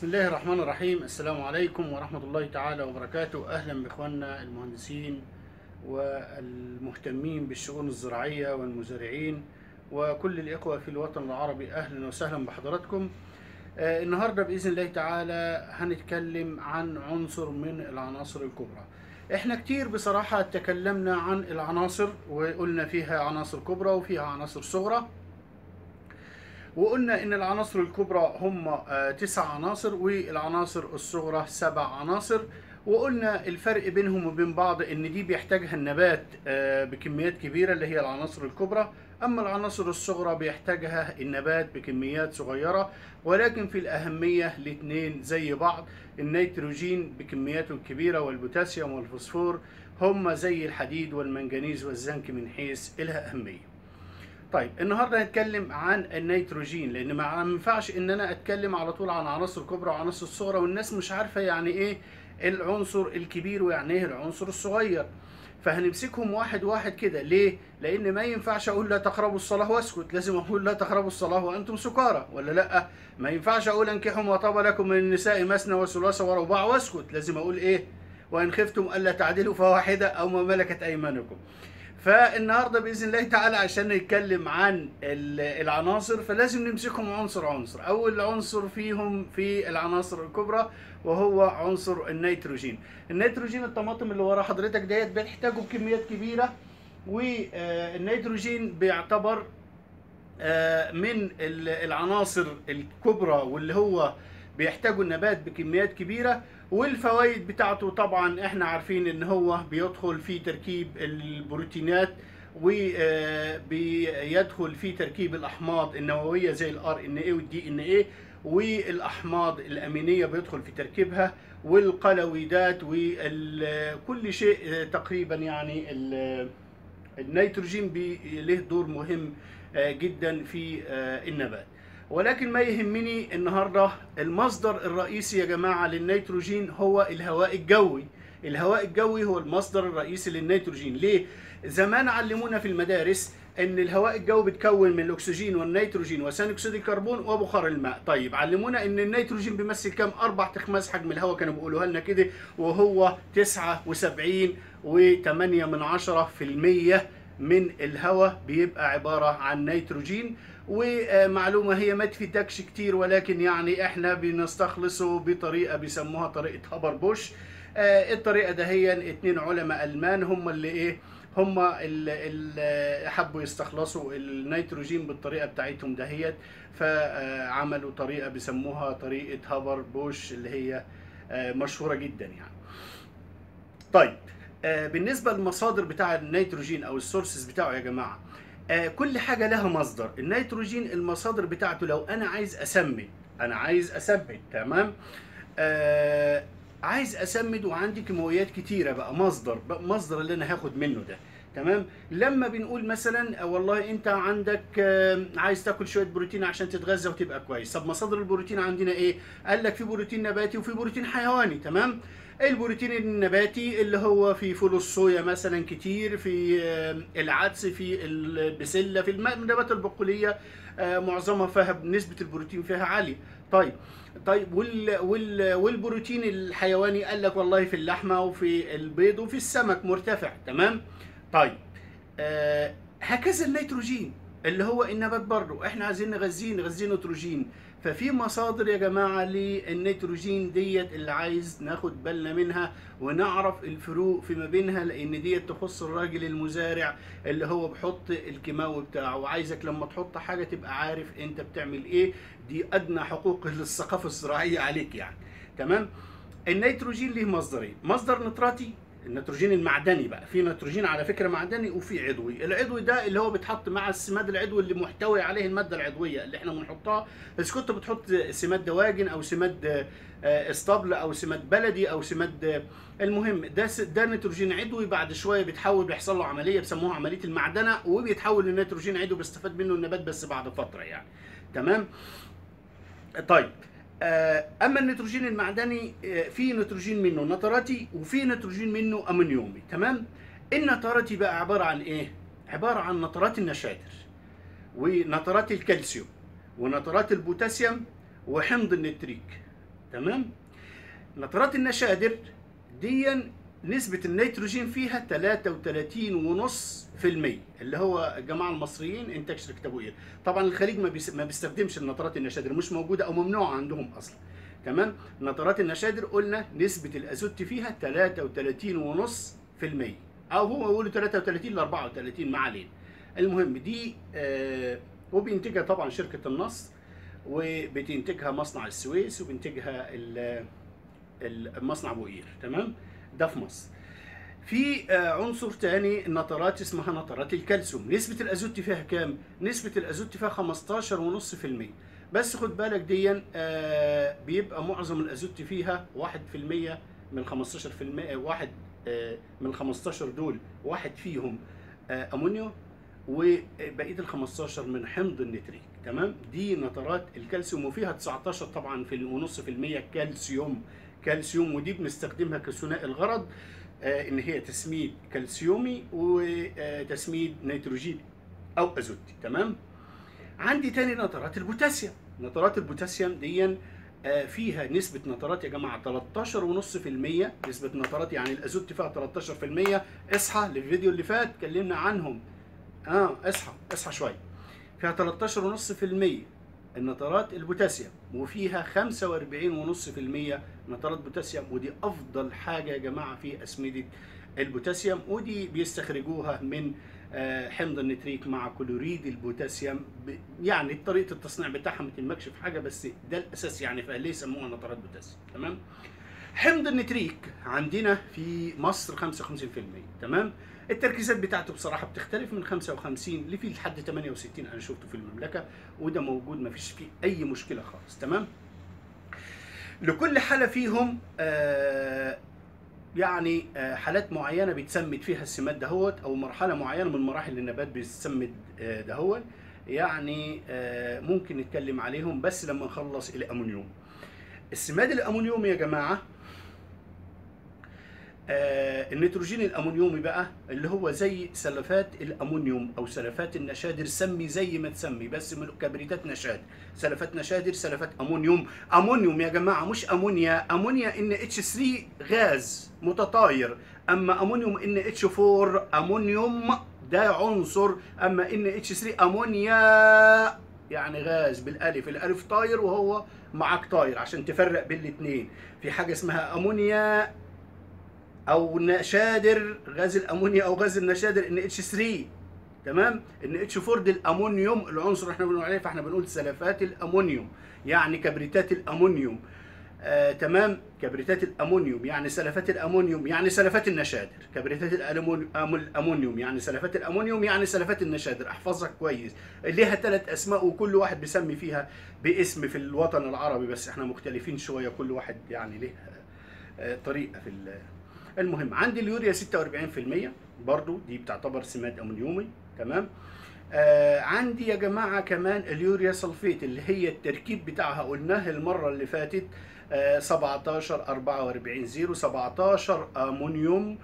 الله الرحمن الرحيم السلام عليكم ورحمة الله تعالى وبركاته أهلا بإخواننا المهندسين والمهتمين بالشؤون الزراعية والمزارعين وكل الإخوة في الوطن العربي أهلا وسهلا بحضراتكم آه، النهاردة بإذن الله تعالى هنتكلم عن عنصر من العناصر الكبرى احنا كتير بصراحة تكلمنا عن العناصر وقلنا فيها عناصر كبرى وفيها عناصر صغرى وقلنا ان العناصر الكبرى هم آه، تسع عناصر والعناصر الصغرى سبع عناصر وقلنا الفرق بينهم وبين بعض ان دي بيحتاجها النبات آه، بكميات كبيره اللي هي العناصر الكبرى اما العناصر الصغرى بيحتاجها النبات بكميات صغيره ولكن في الاهميه الاثنين زي بعض النيتروجين بكمياته الكبيره والبوتاسيوم والفوسفور هم زي الحديد والمنجنيز والزنك من حيث لها اهميه طيب النهارده هنتكلم عن النيتروجين لان ما ينفعش ان انا اتكلم على طول عن عناصر كبرى وعناصر صغرى والناس مش عارفه يعني ايه العنصر الكبير ويعني ايه العنصر الصغير فهنمسكهم واحد واحد كده ليه لان ما ينفعش اقول لا تقربوا الصلاه واسكت لازم اقول لا تقربوا الصلاه وانتم سكارى ولا لا ما ينفعش اقول انكحوا ما طاب لكم من النساء مثنى وثلاث ورباع واسكت لازم اقول ايه وان خفتم الا تعدلوا فواحده او ما ملكت ايمانكم فالنهارده باذن الله تعالى عشان نتكلم عن ال- العناصر فلازم نمسكهم عنصر عنصر اول عنصر فيهم في العناصر الكبرى وهو عنصر النيتروجين النيتروجين الطماطم اللي ورا حضرتك ديت بيحتاجوا بكميات كبيره والنيتروجين بيعتبر آه، من ال- العناصر الكبرى واللي هو بيحتاجوا النبات بكميات كبيره والفوائد بتاعته طبعا احنا عارفين ان هو بيدخل في تركيب البروتينات وبيدخل في تركيب الاحماض النوويه زي الار ان اي والدي ان اي والاحماض الامينيه بيدخل في تركيبها والقلويدات وكل شيء آه، تقريبا يعني ال- النيتروجين بي- له دور مهم آه، جدا في آه، النبات ولكن ما يهمني النهارده المصدر الرئيسي يا جماعه للنيتروجين هو الهواء الجوي الهواء الجوي هو المصدر الرئيسي للنيتروجين ليه زمان علمونا في المدارس ان الهواء الجوي بيتكون من الاكسجين والنيتروجين وثاني اكسيد الكربون وبخار الماء طيب علمونا ان النيتروجين بيمثل كام اربع تخماس حجم الهواء كانوا بيقولوها لنا كده وهو 79 و8 من عشرة في المية من الهواء بيبقى عبارة عن نيتروجين ومعلومة هي ما تفيدكش كتير ولكن يعني احنا بنستخلصه بطريقة بيسموها طريقة هابر بوش آه، الطريقة ده هي اتنين علماء ألمان هم اللي ايه هم اللي حبوا يستخلصوا النيتروجين بالطريقة بتاعتهم دهيت فعملوا طريقة بيسموها طريقة هابر بوش اللي هي آه، مشهورة جدا يعني طيب آه، بالنسبه للمصادر بتاع النيتروجين او السورسز بتاعه يا جماعه آه، كل حاجه لها مصدر النيتروجين المصادر بتاعته لو انا عايز اسمي انا عايز اسمي تمام آه عايز اسمد وعندي كيماويات كتيره بقى مصدر بقى مصدر اللي انا هاخد منه ده تمام لما بنقول مثلا آه، والله انت عندك آه، عايز تاكل شويه بروتين عشان تتغذى وتبقى كويس طب مصادر البروتين عندنا ايه قال لك في بروتين نباتي وفي بروتين حيواني تمام البروتين النباتي اللي هو في فول الصويا مثلا كتير في آه، العدس في البسله في الم- النبات البقوليه آه، معظمها فيها نسبه البروتين فيها عاليه طيب طيب وال وال والبروتين الحيواني قال لك والله في اللحمه وفي البيض وفي السمك مرتفع تمام طيب آه هكذا النيتروجين اللي هو النبات برضه احنا عايزين نغذيه نغذيه نيتروجين ففي مصادر يا جماعه للنيتروجين ديت اللي عايز ناخد بالنا منها ونعرف الفروق فيما بينها لان ديت تخص الراجل المزارع اللي هو بيحط الكيماوي بتاعه وعايزك لما تحط حاجه تبقى عارف انت بتعمل ايه دي ادنى حقوق للثقافه الزراعيه عليك يعني تمام النيتروجين ليه مصدرين مصدر نتراتي النيتروجين المعدني بقى في نيتروجين على فكره معدني وفي عضوي العضوي ده اللي هو بيتحط مع السماد العضوي اللي محتوي عليه الماده العضويه اللي احنا بنحطها بس كنت بتحط سماد دواجن او سماد آه، اسطبل او سماد بلدي او سماد آه، المهم ده س- ده نيتروجين عضوي بعد شويه بيتحول بيحصل له عمليه بيسموها عمليه المعدنه وبيتحول لنيتروجين عضوي بيستفاد منه النبات بس بعد فتره يعني تمام طيب آه، اما النيتروجين المعدني آه، في نيتروجين منه نتراتي وفي نيتروجين منه امونيومي تمام النتراتي بقى عباره عن ايه عباره عن نترات النشادر ونترات الكالسيوم ونترات البوتاسيوم وحمض النتريك تمام نترات النشادر دي نسبة النيتروجين فيها 33.5% اللي هو الجماعة المصريين انتاج شركة ابو قير طبعا الخليج ما, بيس... ما بيستخدمش النترات النشادر مش موجودة او ممنوعة عندهم اصلا تمام نترات النشادر قلنا نسبة الازوت فيها 33.5% او هو يقولوا 33 ل 34 ما علينا المهم دي آه وبينتجها طبعا شركة النصر وبتنتجها مصنع السويس وبينتجها ال- المصنع ابو قير تمام ده في مصر في آه، عنصر تاني النترات اسمها نترات الكالسيوم نسبة الازوت فيها كام؟ نسبة الازوت فيها 15.5% بس خد بالك دي آه، بيبقى معظم الازوت فيها 1% من 15% واحد آه، من 15 دول واحد فيهم آه، امونيوم وبقيه ال 15 من حمض النتريك تمام دي نترات الكالسيوم وفيها 19 طبعا في ونص في المية كالسيوم كالسيوم ودي بنستخدمها كثنائي الغرض آه ان هي تسميد كالسيومي وتسميد نيتروجين او ازوتي تمام عندي تاني نترات البوتاسيوم نترات البوتاسيوم دي آه، فيها نسبة نترات يا جماعة 13.5% نسبة نترات يعني الازوت فيها 13% اصحى للفيديو اللي فات اتكلمنا عنهم اه اصحى اصحى شوية فيها 13.5% النترات البوتاسيوم وفيها 45.5% نترات بوتاسيوم ودي افضل حاجة يا جماعة في اسمدة البوتاسيوم ودي بيستخرجوها من آه، حمض النتريك مع كلوريد البوتاسيوم ب- يعني طريقه التصنيع بتاعها ما تهمكش في حاجه بس ده الاساس يعني فليه يسموها نترات بوتاسيوم تمام حمض النتريك عندنا في مصر 55% تمام التركيزات بتاعته بصراحه بتختلف من 55 لفي لحد 68 انا شفته في المملكه وده موجود ما فيش فيه اي مشكله خالص تمام لكل حاله فيهم آه يعني آه، حالات معينه بيتسمد فيها السماد دهوت او مرحله معينه من مراحل النبات بيتسمد آه، دهوت يعني آه، ممكن نتكلم عليهم بس لما نخلص الامونيوم السماد الامونيومي يا جماعه آه، النيتروجين الامونيومي بقى اللي هو زي سلفات الامونيوم او سلفات النشادر سمي زي ما تسمي بس من كبريتات نشادر سلفات نشادر سلفات امونيوم امونيوم يا جماعه مش امونيا امونيا ان اتش 3 غاز متطاير اما امونيوم ان اتش 4 امونيوم ده عنصر اما ان اتش 3 امونيا يعني غاز بالالف الالف طاير وهو معاك طاير عشان تفرق بين الاثنين في حاجه اسمها امونيا او نشادر غاز الامونيا او غاز النشادر ان اتش 3 تمام ان اتش 4 دي الامونيوم العنصر اللي احنا بنقول عليه فاحنا بنقول سلفات الامونيوم يعني كبريتات الامونيوم آه تمام كبريتات الامونيوم يعني سلفات الامونيوم يعني سلفات النشادر كبريتات الألمون- أم- الامونيوم يعني سلفات الامونيوم يعني سلفات النشادر احفظها كويس ليها ثلاث اسماء وكل واحد بيسمي فيها باسم في الوطن العربي بس احنا مختلفين شويه كل واحد يعني له آه، طريقه في ال- المهم عندي اليوريا 46% برضو دي بتعتبر سماد امونيومي تمام آه عندي يا جماعه كمان اليوريا سلفيت اللي هي التركيب بتاعها قلناه المره اللي فاتت آه 17 44 0 17 امونيوم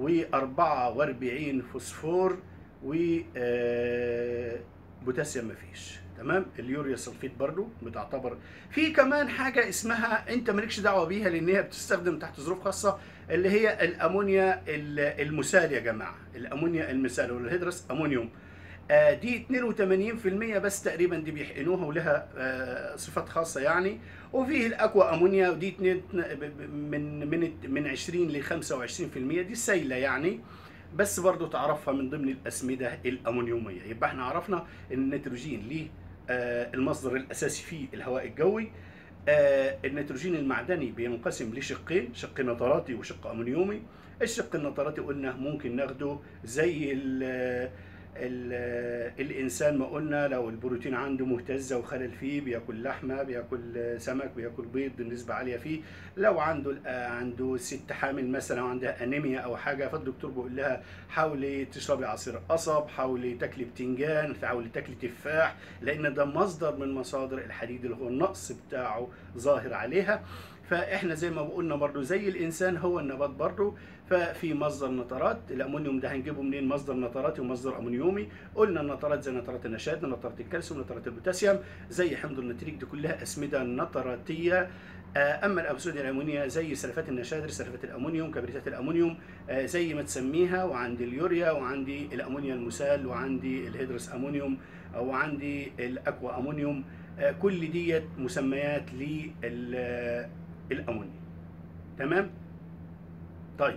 و44 فوسفور و آه بوتاسيوم مفيش تمام اليوريا سلفيت برضو بتعتبر في كمان حاجه اسمها انت مالكش دعوه بيها لان هي بتستخدم تحت ظروف خاصه اللي هي الامونيا ال- المسال يا جماعه الامونيا المسال والهيدرس امونيوم آه، دي 82% بس تقريبا دي بيحقنوها ولها آه، صفات خاصه يعني وفيه الاكوا امونيا ودي اتنين- ب- ب- من من من 20 ل 25% دي سايله يعني بس برضو تعرفها من ضمن الاسمده الامونيوميه يبقى احنا عرفنا ان النيتروجين ليه آه، المصدر الاساسي فيه الهواء الجوي آه، النيتروجين المعدني بينقسم لشقين شق نتراتي وشق امونيومي الشق النتراتي قلنا ممكن ناخده زي ال ال الانسان ما قلنا لو البروتين عنده مهتزه وخلل فيه بياكل لحمه بياكل سمك بياكل بيض بنسبه عاليه فيه لو عنده آه، عنده ست حامل مثلا وعندها انيميا او حاجه فالدكتور بيقول لها حاولي تشربي عصير قصب حاولي تاكلي بتنجان حاولي تاكلي تفاح لان ده مصدر من مصادر الحديد اللي هو النقص بتاعه ظاهر عليها فاحنا زي ما قلنا برضو زي الانسان هو النبات برضو ففي مصدر نترات الامونيوم ده هنجيبه منين مصدر نتراتي ومصدر امونيومي قلنا النترات زي نترات النشاد نترات الكالسيوم نترات البوتاسيوم زي حمض النتريك دي كلها اسمده نتراتيه آه، اما الابسوديا الامونيه زي سلفات النشادر سلفات الامونيوم كبريتات الامونيوم آه، زي ما تسميها وعندي اليوريا وعندي الامونيا المسال وعندي الهيدروس امونيوم وعندي الاكوا امونيوم آه، كل ديت مسميات للامونيا تمام طيب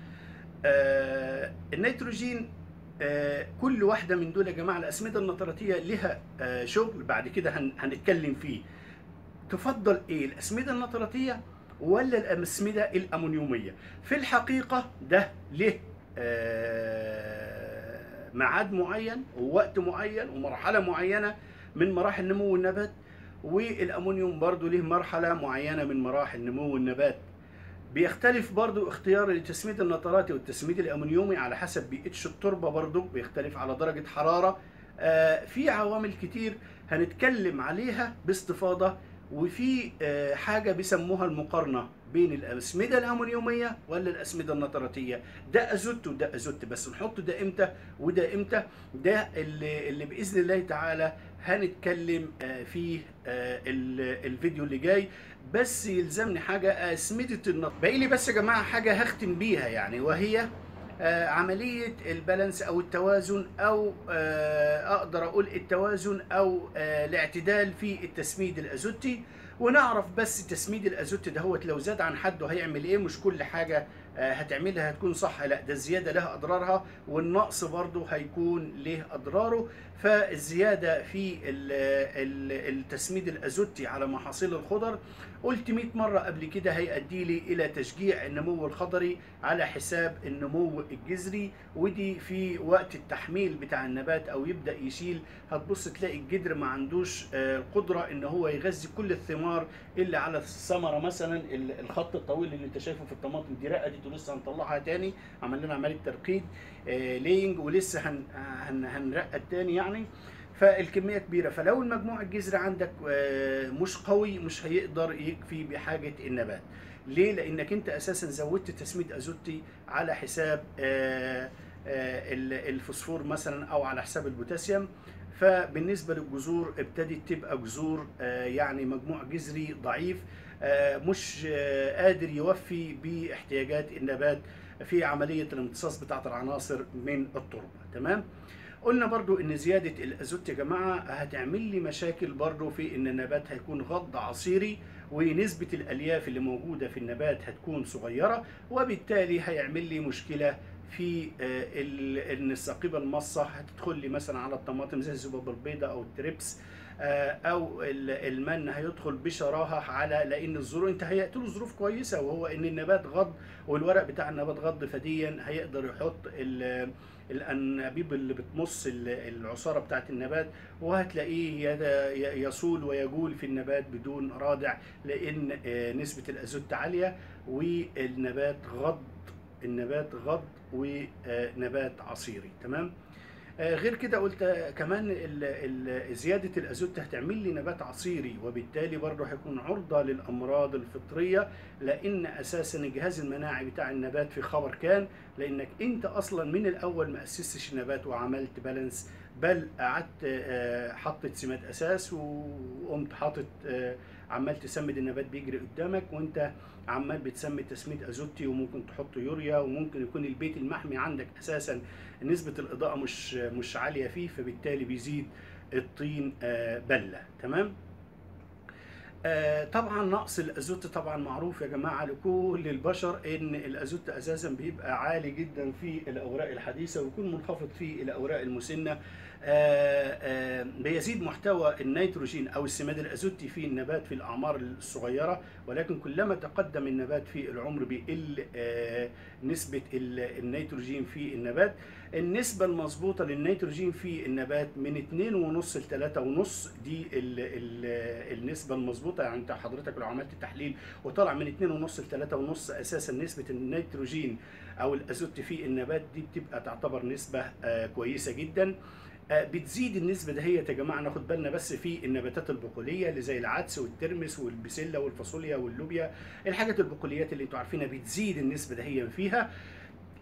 آه النيتروجين آه كل واحده من دول يا جماعه الاسمده النطراتيه لها آه شغل بعد كده هن هنتكلم فيه تفضل ايه الاسمده النطراتيه ولا الاسمده الامونيوميه في الحقيقه ده له آه ميعاد معين ووقت معين ومرحله معينه من مراحل نمو النبات والامونيوم برضو له مرحله معينه من مراحل نمو النبات بيختلف برضو اختيار التسميد النطراتي والتسميد الامونيومي على حسب بي اتش التربه برضو بيختلف على درجه حراره آه في عوامل كتير هنتكلم عليها باستفاضه وفي آه حاجه بيسموها المقارنه بين الاسمده الامونيوميه ولا الاسمده النطراتيه ده ازوت وده ازوت بس نحط ده امتى وده امتى ده اللي, اللي باذن الله تعالى هنتكلم آه فيه آه الفيديو اللي جاي بس يلزمني حاجه اسمده النط باقي لي بس يا جماعه حاجه هختم بيها يعني وهي آه عمليه البالانس او التوازن او آه اقدر اقول التوازن او آه الاعتدال في التسميد الازوتي ونعرف بس تسميد الازوت دهوت لو زاد عن حده هيعمل ايه مش كل حاجه هتعملها هتكون صح لا ده الزياده لها اضرارها والنقص برضه هيكون له اضراره فالزياده في التسميد الازوتي على محاصيل الخضر قلت 100 مره قبل كده هيؤدي لي الى تشجيع النمو الخضري على حساب النمو الجذري ودي في وقت التحميل بتاع النبات او يبدا يشيل هتبص تلاقي الجدر ما عندوش القدره ان هو يغذي كل الثمار اللي على الثمره مثلا الخط الطويل اللي انت شايفه في الطماطم دي رقه دي ولسه هنطلعها تاني عمل لنا عمليه ترقيد آه لينج ولسه هن هن هنرقد تاني يعني فالكميه كبيره فلو المجموع الجذري عندك آه مش قوي مش هيقدر يكفي بحاجه النبات ليه لانك انت اساسا زودت تسميد ازوتي على حساب آه الفوسفور مثلا او على حساب البوتاسيوم فبالنسبه للجذور ابتدت تبقى جذور يعني مجموع جذري ضعيف مش قادر يوفي باحتياجات النبات في عملية الامتصاص بتاعة العناصر من التربة تمام قلنا برضو ان زيادة الازوت يا جماعة هتعمل لي مشاكل برضو في ان النبات هيكون غض عصيري ونسبة الالياف اللي موجودة في النبات هتكون صغيرة وبالتالي هيعمل لي مشكلة في ان الساقبة المصة هتدخل لي مثلا على الطماطم زي الذبابة البيضاء او التريبس او المن هيدخل بشراهه على لان الظروف انت هيأت له ظروف كويسه وهو ان النبات غض والورق بتاع النبات غض فديا هيقدر يحط الانابيب اللي بتمص العصاره بتاعت النبات وهتلاقيه يصول ويجول في النبات بدون رادع لان نسبه الازوت عاليه والنبات غض النبات غض ونبات عصيري تمام غير كده قلت كمان ال ال زيادة الأزوت هتعمل لي نبات عصيري وبالتالي برضه هيكون عرضة للأمراض الفطرية لأن أساسا الجهاز المناعي بتاع النبات في خبر كان لأنك أنت أصلا من الأول ما أسستش النبات وعملت بالانس بل قعدت حطت سمات أساس وقمت حاطط عمال تسمد النبات بيجري قدامك وانت عمال بتسمي تسميد ازوتي وممكن تحط يوريا وممكن يكون البيت المحمي عندك اساسا نسبه الاضاءه مش مش عاليه فيه فبالتالي بيزيد الطين بله تمام طبعا نقص الازوت طبعا معروف يا جماعه لكل البشر ان الازوت اساسا بيبقى عالي جدا في الاوراق الحديثه ويكون منخفض في الاوراق المسنه بيزيد محتوى النيتروجين او السماد الازوتي في النبات في الاعمار الصغيره ولكن كلما تقدم النبات في العمر بيقل نسبه النيتروجين في النبات النسبه المظبوطه للنيتروجين في النبات من 2.5 ل 3.5 دي ال ال النسبه المظبوطه يعني انت حضرتك لو عملت تحليل وطلع من 2.5 ل 3.5 اساسا نسبه النيتروجين او الازوت في النبات دي بتبقى تعتبر نسبه كويسه جدا بتزيد النسبه دهيت يا جماعه ناخد بالنا بس في النباتات البقوليه اللي زي العدس والترمس والبسله والفاصوليا واللوبيا الحاجات البقوليات اللي انتوا عارفينها بتزيد النسبه دهيا فيها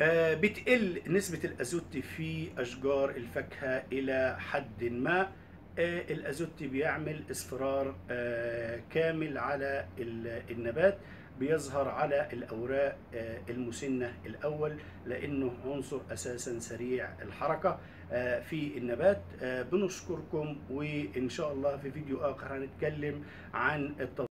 بتقل نسبه الازوت في اشجار الفاكهه الى حد ما آه، الازوتي بيعمل اصفرار آه، كامل على ال- النبات بيظهر على الاوراق آه، المسنه الاول لانه عنصر اساسا سريع الحركه آه، في النبات آه، بنشكركم وان شاء الله في فيديو اخر هنتكلم عن التطبيق